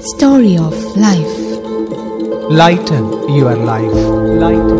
Story of Life. Lighten your life lighten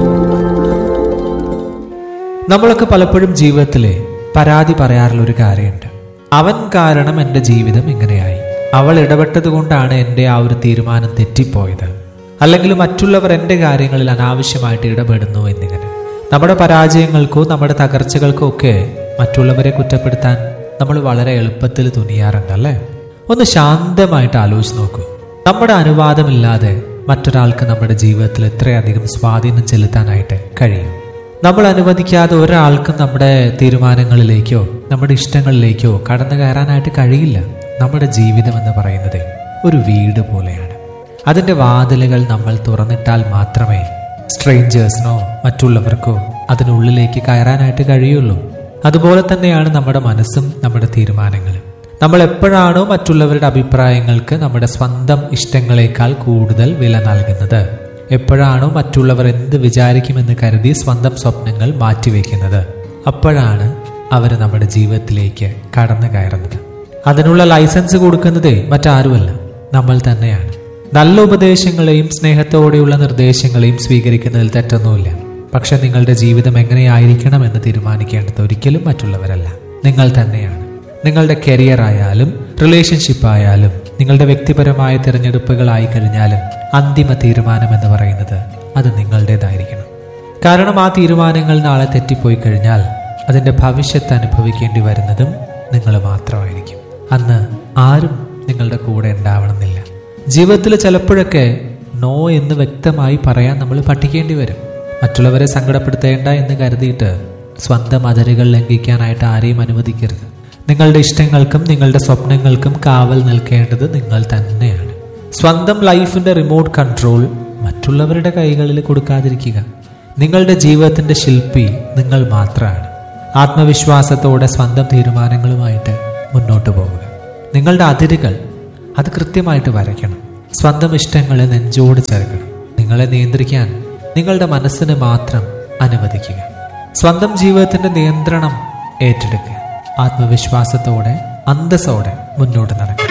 നമ്മളൊക്കെ പലപ്പോഴും ജീവിതത്തിലെ പരാതി പറയാറുള്ള ഒരു കാര്യമുണ്ട് അവൻ കാരണം എൻ്റെ ജീവിതം ഇങ്ങനെയായി അവൾ ഇടപെട്ടത് കൊണ്ടാണ് എൻ്റെ ആ ഒരു തീരുമാനം തെറ്റിപ്പോയത് അല്ലെങ്കിൽ മറ്റുള്ളവർ എൻ്റെ കാര്യങ്ങളിൽ അനാവശ്യമായിട്ട് ഇടപെടുന്നു എന്നിങ്ങനെ നമ്മുടെ പരാജയങ്ങൾക്കോ നമ്മുടെ തകർച്ചകൾക്കോ ഒക്കെ മറ്റുള്ളവരെ കുറ്റപ്പെടുത്താൻ നമ്മൾ വളരെ എളുപ്പത്തിൽ തുനിയാറുണ്ട് അല്ലേ ഒന്ന് ശാന്തമായിട്ട് ആലോചിച്ച് നോക്കൂ നമ്മുടെ അനുവാദമില്ലാതെ മറ്റൊരാൾക്ക് നമ്മുടെ ജീവിതത്തിൽ എത്രയധികം സ്വാധീനം ചെലുത്താനായിട്ട് കഴിയും നമ്മൾ അനുവദിക്കാതെ ഒരാൾക്കും നമ്മുടെ തീരുമാനങ്ങളിലേക്കോ നമ്മുടെ ഇഷ്ടങ്ങളിലേക്കോ കടന്നു കയറാനായിട്ട് കഴിയില്ല നമ്മുടെ ജീവിതം എന്ന് പറയുന്നത് ഒരു വീട് പോലെയാണ് അതിൻ്റെ വാതിലുകൾ നമ്മൾ തുറന്നിട്ടാൽ മാത്രമേ സ്ട്രേഞ്ചേഴ്സിനോ മറ്റുള്ളവർക്കോ അതിനുള്ളിലേക്ക് കയറാനായിട്ട് കഴിയുള്ളൂ അതുപോലെ തന്നെയാണ് നമ്മുടെ മനസ്സും നമ്മുടെ തീരുമാനങ്ങളും നമ്മൾ എപ്പോഴാണോ മറ്റുള്ളവരുടെ അഭിപ്രായങ്ങൾക്ക് നമ്മുടെ സ്വന്തം ഇഷ്ടങ്ങളെക്കാൾ കൂടുതൽ വില നൽകുന്നത് എപ്പോഴാണോ മറ്റുള്ളവർ എന്ത് വിചാരിക്കുമെന്ന് കരുതി സ്വന്തം സ്വപ്നങ്ങൾ മാറ്റിവെക്കുന്നത് അപ്പോഴാണ് അവർ നമ്മുടെ ജീവിതത്തിലേക്ക് കടന്നു കയറുന്നത് അതിനുള്ള ലൈസൻസ് കൊടുക്കുന്നത് മറ്റാരുമല്ല നമ്മൾ തന്നെയാണ് നല്ല ഉപദേശങ്ങളെയും സ്നേഹത്തോടെയുള്ള നിർദ്ദേശങ്ങളെയും സ്വീകരിക്കുന്നതിൽ തെറ്റൊന്നുമില്ല പക്ഷെ നിങ്ങളുടെ ജീവിതം എങ്ങനെയായിരിക്കണം എന്ന് തീരുമാനിക്കേണ്ടത് ഒരിക്കലും മറ്റുള്ളവരല്ല നിങ്ങൾ തന്നെയാണ് നിങ്ങളുടെ കരിയർ ആയാലും റിലേഷൻഷിപ്പ് ആയാലും നിങ്ങളുടെ വ്യക്തിപരമായ തിരഞ്ഞെടുപ്പുകളായി കഴിഞ്ഞാലും അന്തിമ തീരുമാനം എന്ന് പറയുന്നത് അത് നിങ്ങളുടേതായിരിക്കണം കാരണം ആ തീരുമാനങ്ങൾ നാളെ തെറ്റിപ്പോയി കഴിഞ്ഞാൽ അതിന്റെ ഭവിഷ്യത്ത് അനുഭവിക്കേണ്ടി വരുന്നതും നിങ്ങൾ മാത്രമായിരിക്കും അന്ന് ആരും നിങ്ങളുടെ കൂടെ ഉണ്ടാവണമെന്നില്ല ജീവിതത്തിൽ ചിലപ്പോഴൊക്കെ നോ എന്ന് വ്യക്തമായി പറയാൻ നമ്മൾ പഠിക്കേണ്ടി വരും മറ്റുള്ളവരെ സങ്കടപ്പെടുത്തേണ്ട എന്ന് കരുതിയിട്ട് സ്വന്തം അതിരുകൾ ലംഘിക്കാനായിട്ട് ആരെയും അനുവദിക്കരുത് നിങ്ങളുടെ ഇഷ്ടങ്ങൾക്കും നിങ്ങളുടെ സ്വപ്നങ്ങൾക്കും കാവൽ നിൽക്കേണ്ടത് നിങ്ങൾ തന്നെയാണ് സ്വന്തം ലൈഫിന്റെ റിമോട്ട് കൺട്രോൾ മറ്റുള്ളവരുടെ കൈകളിൽ കൊടുക്കാതിരിക്കുക നിങ്ങളുടെ ജീവിതത്തിന്റെ ശില്പി നിങ്ങൾ മാത്രമാണ് ആത്മവിശ്വാസത്തോടെ സ്വന്തം തീരുമാനങ്ങളുമായിട്ട് മുന്നോട്ട് പോവുക നിങ്ങളുടെ അതിരുകൾ അത് കൃത്യമായിട്ട് വരയ്ക്കണം സ്വന്തം ഇഷ്ടങ്ങളെ നെഞ്ചോട് ചേർക്കണം നിങ്ങളെ നിയന്ത്രിക്കാൻ നിങ്ങളുടെ മനസ്സിന് മാത്രം അനുവദിക്കുക സ്വന്തം ജീവിതത്തിന്റെ നിയന്ത്രണം ഏറ്റെടുക്കുക ആത്മവിശ്വാസത്തോടെ അന്തസ്സോടെ മുന്നോട്ട് നടക്കുക